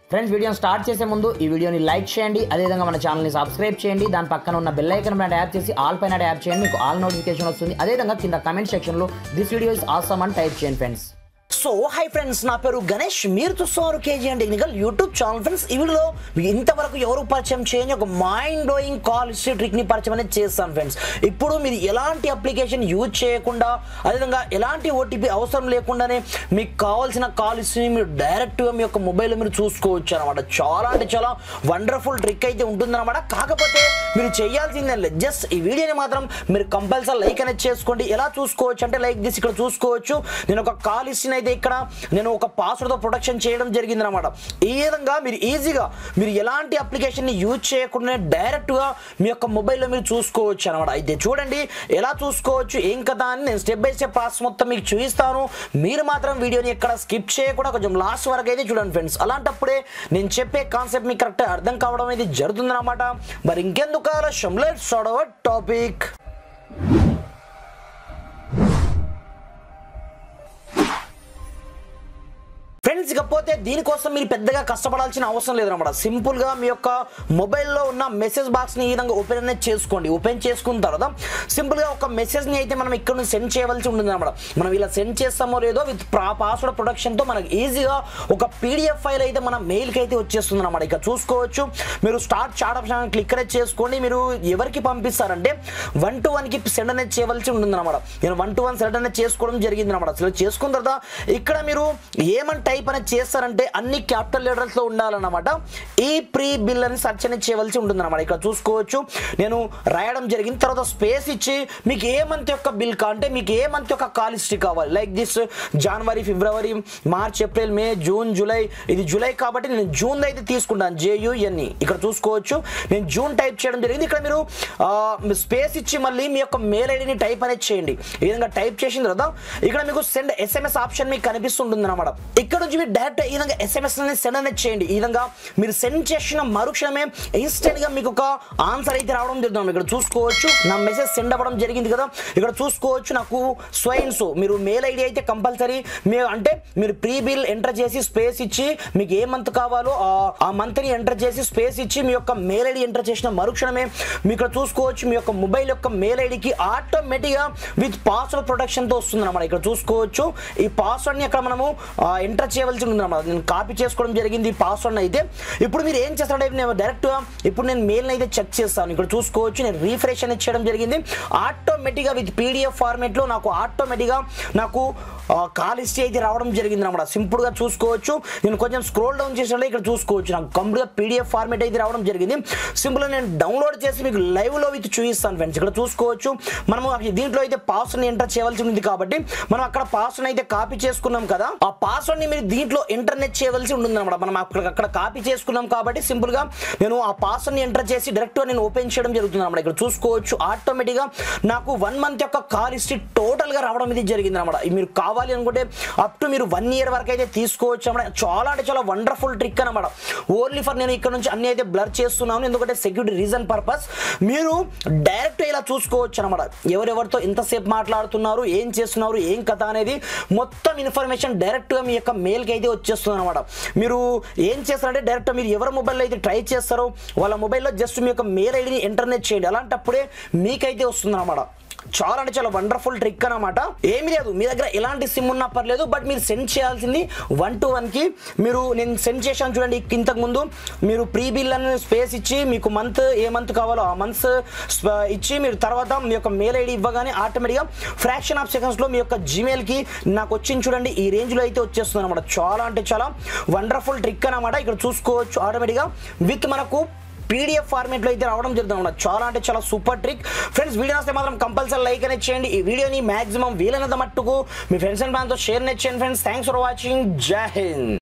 Friends వీడియోని start చేసే ముందు ఈ వీడియోని లైక్ చేయండి అదేవిధంగా మన ఛానల్ని సబ్స్క్రైబ్ చేయండి దాని పక్కన ఉన్న బెల్ ఐకన్ పైన ట్యాప్ చేసి ఆల్ పైన ట్యాప్ చేయండి మీకు ఆల్ నోటిఫికేషన్ వస్తుంది అదేవిధంగా కింద కమెంట్ సెక్షన్లో దిస్ వీడియో ఇస్ ఆసమ్ అని టైప్ చేయండి ఫ్రెండ్స్ సో హై ఫ్రెండ్స్ నా పేరు గణేష్ మీరు చూస్తున్నారు KG and technical YouTube channel friends ఈ వీడియోలో మీకు ఇంతవరకు ఎవరు పరిచయం చేయని ఒక mind blowing call history trick ని పరిచయం అనేది చేస్తాను ఫ్రెండ్స్ ఇప్పుడు మీరు ఎలాంటి అప్లికేషన్ యూజ్ చేయకుండా అదేవిధంగా ఎలాంటి ఓటీపీ అవసరం లేకుండానే మీకు కావాల్సిన కాల్ హిస్టరీని మీరు డైరెక్ట్గా మీ యొక్క మొబైల్లో మీరు చూసుకోవచ్చు అనమాట చాలా అంటే చాలా వండర్ఫుల్ ట్రిక్ అయితే ఉంటుందన్నమాట కాకపోతే మీరు చేయాల్సిందే లేదు జస్ట్ ఈ వీడియోని మాత్రం మీరు కంపల్సరీ లైక్ అనేది చేసుకోండి ఎలా చూసుకోవచ్చు అంటే లైక్ దిస్ ఇక్కడ చూసుకోవచ్చు నేను ఒక కాల్ హిస్టరీని అయితే ఇక్కడ నేను ఒక పాస్వర్డ్తో ప్రొటెక్షన్ చేయడం జరిగింది అనమాట ఈ విధంగా మీరు ఈజీగా మీరు ఎలాంటి అప్లికేషన్ని యూజ్ చేయకుండా డైరెక్ట్గా మీ యొక్క మొబైల్లో మీరు చూసుకోవచ్చు అనమాట అయితే చూడండి ఎలా చూసుకోవచ్చు ఏం కదా అని నేను స్టెప్ బై స్టెప్ ప్రాసెస్ మొత్తం మీకు చూపిస్తాను మీరు మాత్రం వీడియోని ఎక్కడ స్కిప్ చేయకుండా కొంచెం లాస్ట్ వరకు అయితే చూడండి ఫ్రెండ్స్ అలాంటప్పుడే నేను చెప్పే కాన్సెప్ట్ మీకు కరెక్ట్ అర్థం కావడం అనేది జరుగుతుందన్నమాట మరి ఇంకెందుకు ఆలస్యం let's start our topic friends ఇకపోతే దీనికోసం మీరు పెద్దగా కష్టపడాల్సిన అవసరం లేదన్నమాట సింపుల్ గా మీ యొక్క మొబైల్లో ఉన్న మెసేజ్ బాక్స్ ని ఈ విధంగా ఓపెన్ అనేది చేసుకోండి ఓపెన్ చేసుకున్న తర్వాత సింపుల్ గా ఒక మెసేజ్ ని అయితే మనం ఇక్కడ నుంచి సెండ్ చేయవలసి ఉంటుంది అనమాట మనం ఇలా సెండ్ చేస్తామో లేదో విత్ పాస్వర్డ్ ప్రొటెక్షన్ తో మనకి ఈజీగా ఒక పీడిఎఫ్ ఫైల్ అయితే మన మెయిల్ కి అయితే వచ్చేస్తుంది అనమాట ఇక చూసుకోవచ్చు మీరు స్టార్ట్ చాట్ ఆప్షన్ క్లిక్ అనేది చేసుకోండి మీరు ఎవరికి పంపిస్తారంటే వన్ టు వన్ కి సెండ్ అనేది చేయవలసి ఉంటుంది అనమాట నేను వన్ టు వన్ సెండ్ అనేది చేసుకోవడం జరిగింది అనమాట సెలెక్ట్ చేసుకున్న తర్వాత ఇక్కడ మీరు ఏమని టైప్ అనేది చేస్తారంటే అన్ని క్యాపిటల్ లెటర్స్ లో ఉండాలన్నమాట ఈ ప్రీ బిల్ అని సెర్చ్ అనేది చేయవలసి ఉంటుంది అనమాట ఇక్కడ చూసుకోవచ్చు నేను రాయడం జరిగింది తర్వాత స్పేస్ ఇచ్చి మీకు ఏ మంత్ యొక్క బిల్ కా అంటే మీకు ఏ మంత్ యొక్క కాల్ హిస్టరీ కావాలి like this January February March April May June July ఇది జూలై కాబట్టి నేను జూన్ అయితే తీసుకుంటాను జేయుఎన్ఈ ఇక్కడ చూసుకోవచ్చు నేను జూన్ టైప్ చేయడం జరిగింది ఇక్కడ మీరు స్పేస్ ఇచ్చి మళ్ళీ మీ యొక్క మెయిల్ ఐడిని టైప్ అనేది చేయండి ఈ విధంగా టైప్ చేసిన తర్వాత ఇక్కడ మీకు సెండ్ ఎస్ఎంఎస్ ఆప్షన్ మీకు కనిపిస్తుంటుంది అనమాట ఇక్కడ నుంచి మీరు డైరెక్ట్ ఈ విధంగా ఎస్ఎంఎస్ అనేది సెండ్ అనేది చేయండి ఈ విధంగా మీరు సెండ్ చేసిన మరుక్షణమే ఇన్స్టెంట్ గా మీకు ఒక ఆన్సర్ అయితే రావడం జరుగుతుంది ఇక్కడ చూసుకోవచ్చు నా మెసేజ్ సెండ్ అవ్వడం జరిగింది కదా ఇక్కడ చూసుకోవచ్చు నాకు స్వైన్ సో మీరు మెయిల్ ఐడి అయితే కంపల్సరీ మీ అంటే మీరు ప్రీ బిల్ ఎంటర్ చేసి స్పేస్ ఇచ్చి మీకు ఏ మంత్ కావాలో ఆ- ఆ మంత్ ని ఎంటర్ చేసి స్పేస్ ఇచ్చి మీ యొక్క మెయిల్ ఐడి ఎంటర్ చేసిన మరుక్షణమే మీ ఇక్కడ చూసుకోవచ్చు మీ యొక్క మొబైల్ యొక్క మెయిల్ ఐడికి ఆటోమేటిక్ గా విత్ పాస్వర్డ్ ప్రొటెక్షన్ తో వస్తుంది అనమాట ఇక్కడ చూసుకోవచ్చు ఈ పాస్వర్డ్ ని అక్కడ మనము ఎంటర్ చేయవలసి ఉంది అనమాట నేను కాపీ చేసుకోవడం జరిగింది ఈ పాస్వర్డ్ అయితే ఇప్పుడు మీరు ఏం చేస్తారంటే నేను డైరెక్ట్ గా ఇప్పుడు నేను మెయిల్ అయితే చెక్ చేస్తాను ఇక్కడ చూసుకోవచ్చు నేను రీఫ్రెష్ అనేది చేయడం జరిగింది ఆటోమేటిక్ గా విత్ పీడిఎఫ్ ఫార్మేట్ లో నాకు ఆటోమేటిక్ గా నాకు కాల్ హిస్టరీ అయితే రావడం జరిగింది అనమాట సింపుల్ గా చూసుకోవచ్చు నేను కొంచెం స్క్రోల్ డౌన్ చేసినట్లే ఇక్కడ చూసుకోవచ్చు నాకు కంప్లీట్ గా పీడిఎఫ్ ఫార్మేట్ అయితే రావడం జరిగింది సింపుల్ గా నేను డౌన్లోడ్ చేసి మీకు లైవ్ లో విత్ చూపిస్తాను ఫ్రెండ్స్ ఇక్కడ చూసుకోవచ్చు మనము దీంట్లో అయితే పాస్వర్డ్ ఎంటర్ చేయవలసి ఉంది కాబట్టి మనం అక్కడ పాస్వర్డ్ అయితే కాపీ చేసుకున్నాం కదా ఆ పాస్వర్డ్ ని మీరు దీంట్లో ఇంటర్నెట్ చేయవలసి ఉంటుంది అనమాట మనం అక్కడ అక్కడ కాపీ చేసుకున్నాం కాబట్టి సింపుల్ గా నేను ఆ పాస్వర్డ్ ని ఎంటర్ చేసి డైరెక్ట్ నేను ఓపెన్ చేయడం జరుగుతుంది అనమాట ఇక్కడ చూసుకోవచ్చు ఆటోమేటిక్ గా నాకు వన్ మంత్ యొక్క కాల్ హిస్టరీ టోటల్ గా రావడం ఇది జరిగింది అనమాట మీరు కావాలి అనుకుంటే అప్ టు మీరు వన్ ఇయర్ వరకు అయితే తీసుకోవచ్చు అనమాట చాలా అంటే చాలా వండర్ఫుల్ ట్రిక్ అనమాట ఓన్లీ ఫర్ నేను ఇక్కడ నుంచి అన్ని అయితే బ్లర్ చేస్తున్నాను ఎందుకంటే సెక్యూరిటీ రీజన్ పర్పస్ మీరు డైరెక్ట్ ఇలా చూసుకోవచ్చు అనమాట ఎవరెవరితో ఎంతసేపు మాట్లాడుతున్నారు ఏం చేస్తున్నారు ఏం కథ అనేది మొత్తం ఇన్ఫర్మేషన్ డైరెక్ట్ గా మీ యొక్క మెయిల్కి అయితే వచ్చేస్తుంది అనమాట మీరు ఏం చేస్తారంటే డైరెక్ట్ మీరు ఎవరి మొబైల్లో అయితే ట్రై చేస్తారో వాళ్ళ మొబైల్లో జస్ట్ మీ యొక్క మెయిల్ ఐడిని ఇంటర్నెట్ చేయండి అలాంటప్పుడే మీకైతే వస్తుంది అనమాట చాలా అంటే చాలా వండర్ఫుల్ ట్రిక్ అనమాట ఏమీ లేదు మీ దగ్గర ఎలాంటి సిమ్ ఉన్నా పర్లేదు బట్ మీరు సెండ్ చేయాల్సింది వన్ టు వన్ కి మీరు నేను సెండ్ చేశాను చూడండి ఇంతకు ముందు మీరు ప్రీ బిల్ అని స్పేస్ ఇచ్చి మీకు మంత్ ఏ మంత్ కావాలో ఆ మంత్స్ ఇచ్చి మీరు తర్వాత మీ యొక్క మెయిల్ ఐడి ఇవ్వగానే ఆటోమేటిక్గా ఫ్రాక్షన్ ఆఫ్ సెకండ్స్ లో మీ యొక్క జీమెయిల్ కి నాకు వచ్చింది చూడండి ఈ రేంజ్ లో అయితే వచ్చేస్తుంది అనమాట చాలా అంటే చాలా వండర్ఫుల్ ట్రిక్ అనమాట ఇక్కడ చూసుకోవచ్చు ఆటోమేటిక్గా విత్ మనకు పీడిఎఫ్ ఫార్మేట్ లో అయితే రావడం జరుగుతుంది అన్నమాట. చాలా అంటే చాలా సూపర్ ట్రిక్ ఫ్రెండ్స్ వీడియో వస్తే మాత్రం కంపల్సరీ లైక్ అనేది చేయండి ఈ వీడియోని మాక్సిమం వీలైనంత మట్టుకు మీ ఫ్రెండ్స్ అండ్ ఫ్యాన్తో షేర్ అనేది చేయండి ఫ్రెండ్స్ థ్యాంక్స్ ఫర్ వాచింగ్ జై హింద్